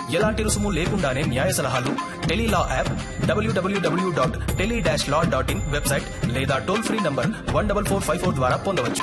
ఎలాంటి రుసుము లేకుండానే న్యాయ సలహాలు tele law app W W W dot tele dash law dot in website లేదా toll free number one double four five four ద్వారా పొందవచ్చు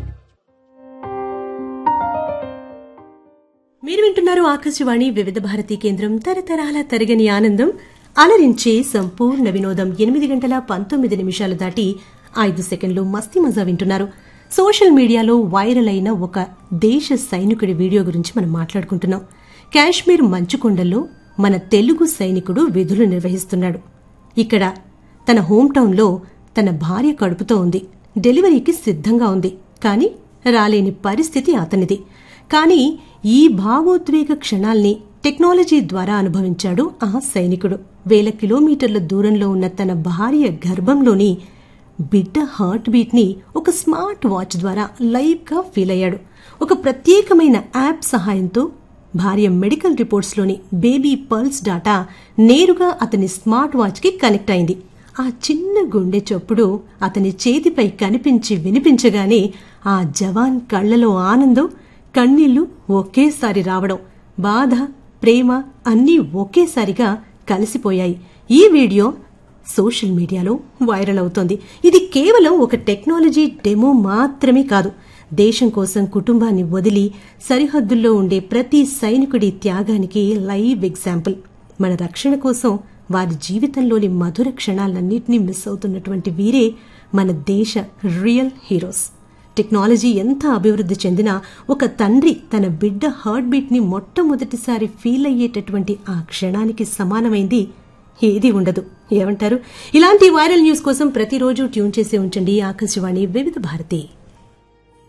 మీరు వింటున్నారు ఆకాశవాణి వివిధ భారతి కేంద్రం తరతరాల తరగని ఆనందం అలరించే సంపూర్ణ వినోదం ఎనిమిది గంటల పంతొమ్మిది నిమిషాలు దాటి ఐదు సెకండ్లు మస్తి మజా వింటున్నారు సోషల్ మీడియాలో వైరల్ అయిన ఒక దేశ సైనికుడి వీడియో గురించి మనం మాట్లాడుకుంటున్నాం కాశ్మీర్ మంచుకొండల్లో మన తెలుగు సైనికుడు విధులు నిర్వహిస్తున్నాడు ఇక్కడ తన హోమ్ టౌన్లో తన భార్య కడుపుతో ఉంది డెలివరీకి సిద్ధంగా ఉంది కానీ రాలేని పరిస్థితి అతనిది కానీ ఈ భావోద్వేగ క్షణాల్ని టెక్నాలజీ ద్వారా అనుభవించాడు ఆ సైనికుడు వేల కిలోమీటర్ల దూరంలో ఉన్న తన భార్య గర్భంలోని బిడ్డ హార్ట్ బీట్ ని ఒక స్మార్ట్ వాచ్ ద్వారా లైవ్ గా ఫీల్ అయ్యాడు ఒక ప్రత్యేకమైన యాప్ సహాయంతో భార్య మెడికల్ రిపోర్ట్స్ లోని బేబీ పల్స్ డాటా నేరుగా అతని స్మార్ట్ వాచ్ కి కనెక్ట్ అయింది ఆ చిన్న గుండె చప్పుడు అతని చేతిపై కనిపించి వినిపించగానే ఆ జవాన్ కళ్లలో ఆనందం కన్నీళ్లు ఒకేసారి రావడం బాధ ప్రేమ అన్నీ ఒకేసారిగా కలిసిపోయాయి ఈ వీడియో సోషల్ మీడియాలో వైరల్ అవుతోంది ఇది కేవలం ఒక టెక్నాలజీ డెమో మాత్రమే కాదు దేశం కోసం కుటుంబాన్ని వదిలి సరిహద్దుల్లో ఉండే ప్రతి సైనికుడి త్యాగానికి లైవ్ ఎగ్జాంపుల్ మన రక్షణ కోసం వారి జీవితంలోని మధుర క్షణాలన్నింటినీ మిస్ అవుతున్నటువంటి వీరే మన దేశ రియల్ హీరోస్ టెక్నాలజీ ఎంత అభివృద్ధి చెందినా ఒక తండ్రి తన బిడ్డ హార్ట్ బీట్ ని మొట్టమొదటిసారి ఫీల్ అయ్యేటటువంటి ఆ క్షణానికి సమానమైంది ఏది ఉండదు ఏమంటారు ఇలాంటి వైరల్ న్యూస్ కోసం ప్రతిరోజు ట్యూన్ చేసి ఉంచండి ఆకాశవాణి వివిధ భారతి